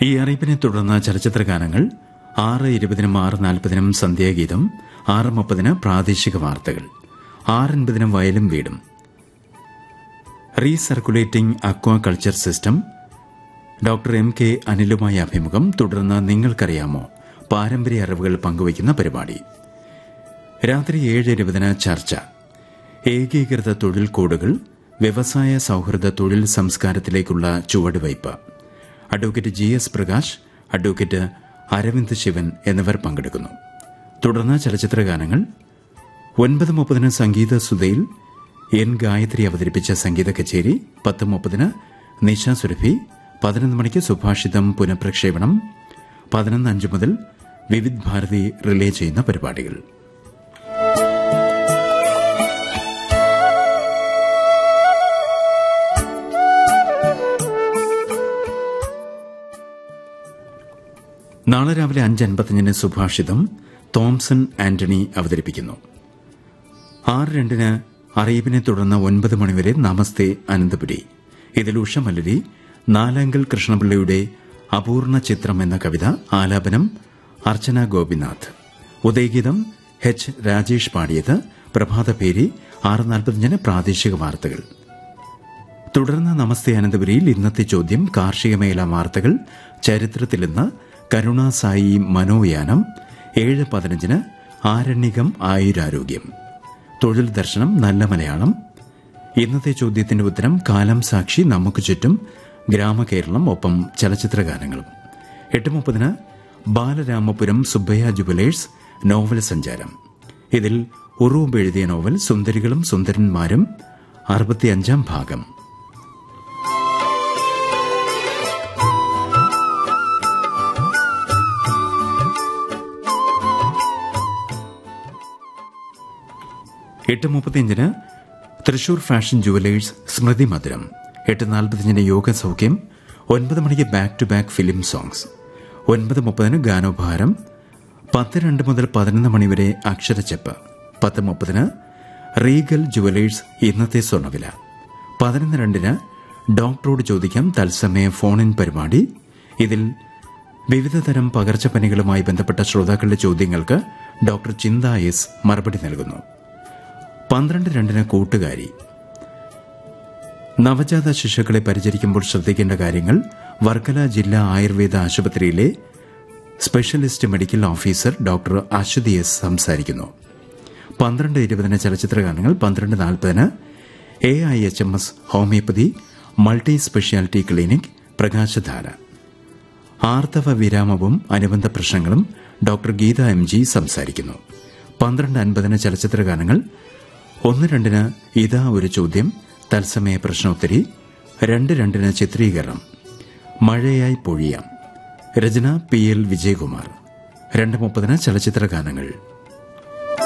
ഈ അറിയിപ്പിനെ തുടർന്ന് ചലച്ചിത്ര ഗാനങ്ങൾ ആറ് ഇരുപതിനും ആറ് നാൽപ്പതിനും സന്ധ്യാഗീതം ആറ് മുപ്പതിന് പ്രാദേശിക വാർത്തകൾ ആറൻപതിനും വയലും വീടും recirculating aquaculture system doctor M K അനിലുമായി അഭിമുഖം തുടർന്ന് നിങ്ങൾക്കറിയാമോ പാരമ്പര്യ അറിവുകൾ പങ്കുവയ്ക്കുന്ന പരിപാടി രാത്രി ഏഴ് ഇരുപതിന് ചർച്ച ഏകീകൃത തൊഴിൽ കോഡുകൾ വ്യവസായ സൌഹൃദ തൊഴിൽ സംസ്കാരത്തിലേക്കുള്ള ചുവടുവയ്പ് advocate G S Prakash advocate Aravind Sivan എന്നിവർ പങ്കെടുക്കുന്നു തുടർന്ന് ചലച്ചിത്ര ഗാനങ്ങൾ ഒൻപത് മുപ്പതിന് സംഗീത സുധയിൽ എൻ ഗായത്രി അവതരിപ്പിച്ച സംഗീത കച്ചേരി പത്ത് മുപ്പതിന് നിശ സുരഭി പതിനൊന്ന് മണിക്ക് സുഭാഷിതം പുനഃപ്രക്ഷേപണം പതിനൊന്ന് അഞ്ച് മുതൽ വിവിധ് ഭാരതി റിലേ ചെയ്യുന്ന പരിപാടികൾ നാളെ രാവിലെ അഞ്ച് അൻപത്തിയഞ്ചിന് സുഭാഷിതം തോംസൺ ആന്റണി അവതരിപ്പിക്കുന്നു ആറ് രണ്ടിന് അറിയിപ്പിനെ തുടർന്ന് ഒൻപത് മണിവരെ നമസ്തേ അനന്തപുരി ഇതിൽ ഉഷമല്ലരി നാലാങ്കൽ കൃഷ്ണപിള്ളയുടെ അപൂർണ ചിത്രം എന്ന കവിത ആലാപനം അർച്ചന ഗോപിനാഥ് ഉദയഗീതം എച്ച് രാജേഷ് പാടിയത് പ്രഭാതപേരി ആറ് നാൽപ്പത്തിയഞ്ചിന് പ്രാദേശിക വാർത്തകൾ തുടർന്ന് നമസ്തേ അനന്തപുരിയിൽ ഇന്നത്തെ ചോദ്യം കാർഷിക മേഖലാ വാർത്തകൾ ചരിത്രത്തിൽ ഇന്ന് കരുണാസായി മനോയാനം ഏഴ് പതിനഞ്ചിന് ആരണ്യകം ആയുരാരോഗ്യം തൊഴിൽ ദർശനം നല്ല മലയാളം ഇന്നത്തെ ചോദ്യത്തിന്റെ ഉത്തരം കാലം സാക്ഷി നമുക്ക് ചുറ്റും ഗ്രാമകേരളം ഒപ്പം ചലച്ചിത്ര ഗാനങ്ങളും എട്ട് മുപ്പതിന് ബാലരാമപുരം സുബ്ബയ്യ ജുവലേഴ്സ് നോവൽ സഞ്ചാരം ഇതിൽ ഉറൂബ് എഴുതിയ നോവൽ സുന്ദരികളും സുന്ദരന്മാരും അറുപത്തിയഞ്ചാം ഭാഗം എട്ട് മുപ്പത്തിയഞ്ചിന് തൃശൂർ ഫാഷൻ ജുവലേഴ്സ് സ്മൃതി മധുരം എട്ട് നാൽപ്പത്തിയഞ്ചിന് യോഗ സൗഖ്യം ഒൻപത് മണിക്ക് back to back film songs ഒൻപത് മുപ്പതിന് ഗാനോപഹാരം പത്ത് രണ്ട് മുതൽ പതിനൊന്ന് മണിവരെ അക്ഷരച്ചെപ്പ് പത്ത് മുപ്പതിന് റീഗൽ ജുവലേഴ്സ് ഇന്നത്തെ സ്വർണ്ണവില പതിനൊന്ന് രണ്ടിന് ഡോക്ടറോട് ചോദിക്കാം തത്സമയ ഫോൺ ഇൻ പരിപാടി ഇതിൽ വിവിധതരം പകർച്ചപ്പനികളുമായി ബന്ധപ്പെട്ട ശ്രോതാക്കളുടെ ചോദ്യങ്ങൾക്ക് ഡോക്ടർ ചിന്ത എസ് മറുപടി നൽകുന്നു പന്ത്രണ്ട് രണ്ടിന് കൂട്ടുകാരി നവജാത ശിശുക്കളെ പരിചരിക്കുമ്പോൾ ശ്രദ്ധിക്കേണ്ട കാര്യങ്ങൾ വർക്കല ജില്ലാ ആയുർവേദ ആശുപത്രിയിലെ specialist medical officer doctor Aswathy S സംസാരിക്കുന്നു പന്ത്രണ്ട് ഇരുപതിന് ചലച്ചിത്ര ഗാനങ്ങൾ പന്ത്രണ്ട് നാൽപ്പതിന് A I H M S homoeopathy multi speciality clinic പ്രകാശധാര ആർത്തവ വിരാമവും അനുബന്ധ പ്രശ്നങ്ങളും ഡോക്ടർ ഗീത എം ജി സംസാരിക്കുന്നു പന്ത്രണ്ട് അൻപതിന് ചലച്ചിത്ര ഗാനങ്ങൾ ഒന്ന് രണ്ടിന് ഇതാ ഒരു ചോദ്യം തത്സമയ പ്രശ്നോത്തരി രണ്ട് രണ്ടിന് ചിത്രീകരണം മഴയായി പൊഴിയാം രചന പി എൽ വിജയകുമാർ രണ്ട് മുപ്പതിന് ചലച്ചിത്ര ഗാനങ്ങൾ